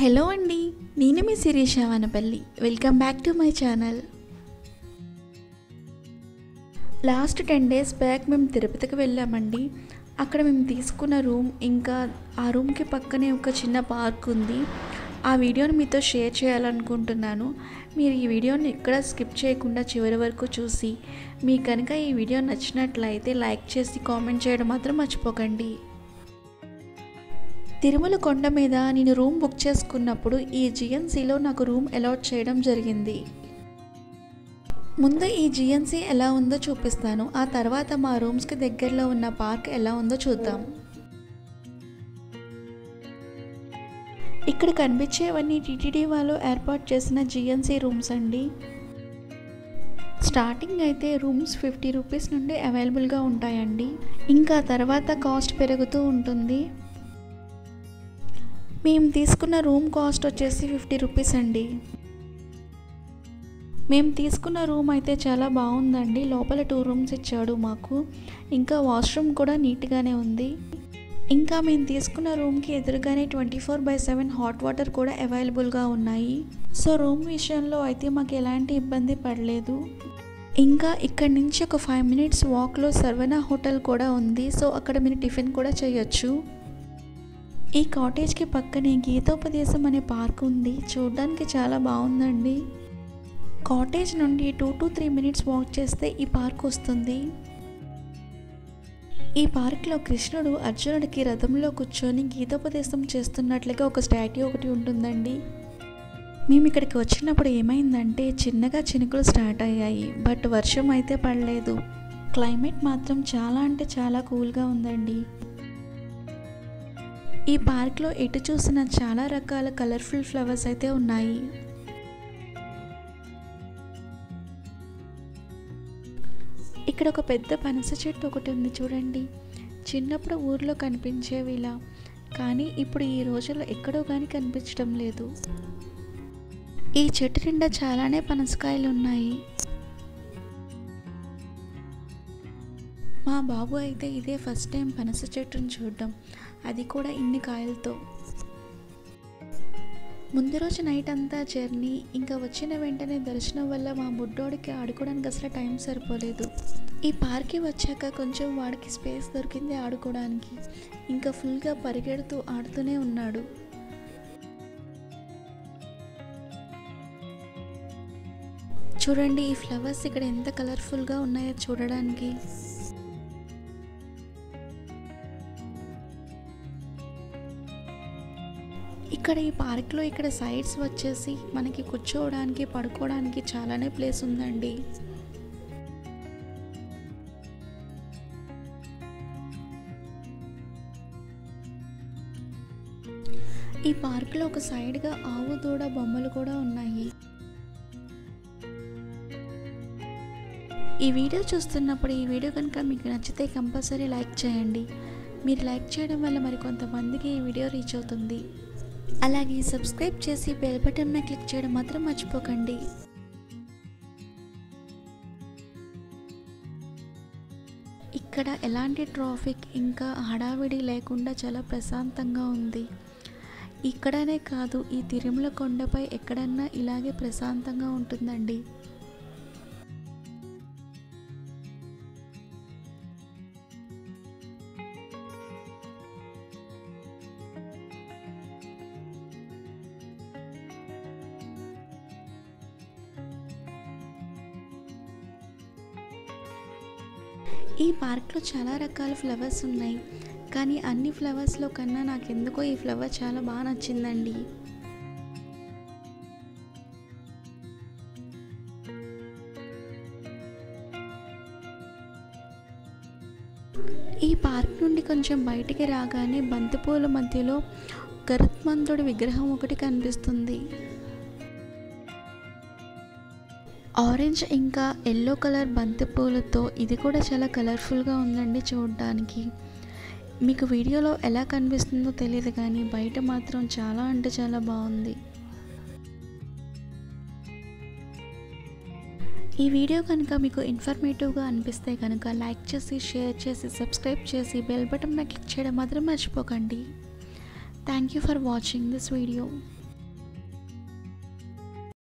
hello అండి నేను మీ Shirisha Vanapalli welcome back to my channel last ten days back మేము తిరుపతికి వెళ్ళామండి అక్కడ మేము తీసుకున్న రూమ్ ఇంకా ఆ రూమ్కి పక్కనే ఒక చిన్న పార్క్ ఉంది ఆ వీడియోని మీతో షేర్ చేయాలనుకుంటున్నాను మీరు ఈ వీడియోని ఎక్కడ స్కిప్ చేయకుండా చివరి వరకు చూసి మీకు కనుక ఈ వీడియో నచ్చినట్లయితే లైక్ చేసి కామెంట్ చేయడం మాత్రం మర్చిపోకండి తిరుమల కొండ మీద నేను రూమ్ బుక్ చేసుకున్నప్పుడు ఈ జిఎన్సీలో నాకు రూమ్ అలాట్ చేయడం జరిగింది ముందు ఈ జిఎన్సీ ఎలా ఉందో చూపిస్తాను ఆ తర్వాత మా రూమ్స్కి దగ్గరలో ఉన్న పార్క్ ఎలా ఉందో చూద్దాం ఇక్కడ కనిపించేవన్నీ టీటీడీ వాళ్ళు ఏర్పాటు చేసిన జిఎన్సీ రూమ్స్ అండి స్టార్టింగ్ అయితే రూమ్స్ ఫిఫ్టీ రూపీస్ నుండి అవైలబుల్గా ఉంటాయండి ఇంకా తర్వాత కాస్ట్ పెరుగుతూ ఉంటుంది మేము తీసుకున్న రూమ్ కాస్ట్ వచ్చేసి ఫిఫ్టీ రూపీస్ అండి మేము తీసుకున్న రూమ్ అయితే చాలా బాగుందండి లోపల టూ రూమ్స్ ఇచ్చాడు మాకు ఇంకా వాష్రూమ్ కూడా నీట్గానే ఉంది ఇంకా మేము తీసుకున్న రూమ్కి ఎదురుగానే twenty four by seven hot water కూడా అవైలబుల్గా ఉన్నాయి సో రూమ్ విషయంలో అయితే మాకు ఎలాంటి ఇబ్బంది పడలేదు ఇంకా ఇక్కడ నుంచి ఒక ఫైవ్ మినిట్స్ వాక్లో సర్వనా హోటల్ కూడా ఉంది సో అక్కడ మీరు టిఫిన్ కూడా చేయొచ్చు ఈ కాటేజ్కి పక్కనే గీతోపదేశం అనే పార్క్ ఉంది చూడడానికి చాలా బాగుందండి కాటేజ్ నుండి two to three minutes walk చేస్తే ఈ పార్క్ వస్తుంది ఈ పార్క్లో కృష్ణుడు అర్జునుడికి రథంలో కూర్చొని గీతోపదేశం చేస్తున్నట్లుగా ఒక స్టాట్యూ ఒకటి ఉంటుందండి మేము ఇక్కడికి వచ్చినప్పుడు ఏమైందంటే చిన్నగా చినుకులు స్టార్ట్ అయ్యాయి బట్ వర్షం అయితే పడలేదు క్లైమేట్ మాత్రం చాలా అంటే చాలా కూల్గా ఉందండి ఈ పార్క్లో ఎటు చూసిన చాలా రకాల కలర్ఫుల్ ఫ్లవర్స్ అయితే ఉన్నాయి ఇక్కడ ఒక పెద్ద పనస చెట్టు ఒకటి ఉంది చూడండి చిన్నప్పుడు ఊర్లో కనిపించేవి ఇలా కానీ ఇప్పుడు ఈ రోజుల్లో ఎక్కడో కానీ కనిపించడం లేదు ఈ చెట్టు నిండా చాలానే పనసకాయలు ఉన్నాయి మా బాబు అయితే ఇదే ఫస్ట్ టైం పనస చెట్టును చూడడం అది కూడా ఇన్ని కాయలతో ముందు రోజు నైట్ అంతా జర్నీ ఇంకా వచ్చిన వెంటనే దర్శనం వల్ల మా బుడ్డోడికి ఆడుకోవడానికి అసలు టైం సరిపోలేదు ఈ పార్క్కి వచ్చాక కొంచెం వాడికి స్పేస్ దొరికింది ఆడుకోవడానికి ఇంకా ఫుల్గా పరిగెడుతూ ఆడుతూనే ఉన్నాడు చూడండి ఈ ఫ్లవర్స్ ఇక్కడ ఎంత కలర్ఫుల్గా ఉన్నాయో చూడడానికి ఇక్కడ ఈ పార్క్లో ఇక్కడ సైడ్స్ వచ్చేసి మనకి కూర్చోవడానికి పడుకోవడానికి చాలానే ప్లేస్ ఉందండి ఈ పార్క్లో ఒక సైడ్గా ఆవు దూడ బొమ్మలు కూడా ఉన్నాయి ఈ వీడియో చూస్తున్నప్పుడు ఈ వీడియో కనుక మీకు నచ్చితే కంపల్సరీ లైక్ చేయండి మీరు లైక్ చేయడం వల్ల మరి కొంతమందికి ఈ వీడియో రీచ్ అవుతుంది అలాగే సబ్స్క్రైబ్ చేసి బెల్ బటన్ క్లిక్ చేయడం మాత్రం మర్చిపోకండి ఇక్కడ ఎలాంటి ట్రాఫిక్ ఇంకా హడావిడి లేకుండా చాలా ప్రశాంతంగా ఉంది ఇక్కడనే కాదు ఈ తిరుమల కొండపై ఎక్కడన్నా ఇలాగే ప్రశాంతంగా ఉంటుందండి ఈ పార్క్లో చాలా రకాల ఫ్లవర్స్ ఉన్నాయి కానీ అన్ని ఫ్లవర్స్లో కన్నా నాకు ఎందుకో ఈ ఫ్లవర్ చాలా బాగా నచ్చిందండి ఈ పార్క్ నుండి కొంచెం బయటికి రాగానే బంతిపూల మధ్యలో గరుత్మంతుడి విగ్రహం ఒకటి కనిపిస్తుంది ఆరెంజ్ ఇంకా ఎల్లో కలర్ బంతిపూలతో ఇది కూడా చాలా కలర్ఫుల్గా ఉందండి చూడడానికి మీకు వీడియోలో ఎలా కనిపిస్తుందో తెలియదు కానీ బయట మాత్రం చాలా అంటే చాలా బాగుంది ఈ వీడియో కనుక మీకు ఇన్ఫర్మేటివ్గా అనిపిస్తే కనుక లైక్ చేసి షేర్ చేసి సబ్స్క్రైబ్ చేసి బెల్ బటన్ క్లిక్ చేయడం మాత్రం మర్చిపోకండి thank you for watching this video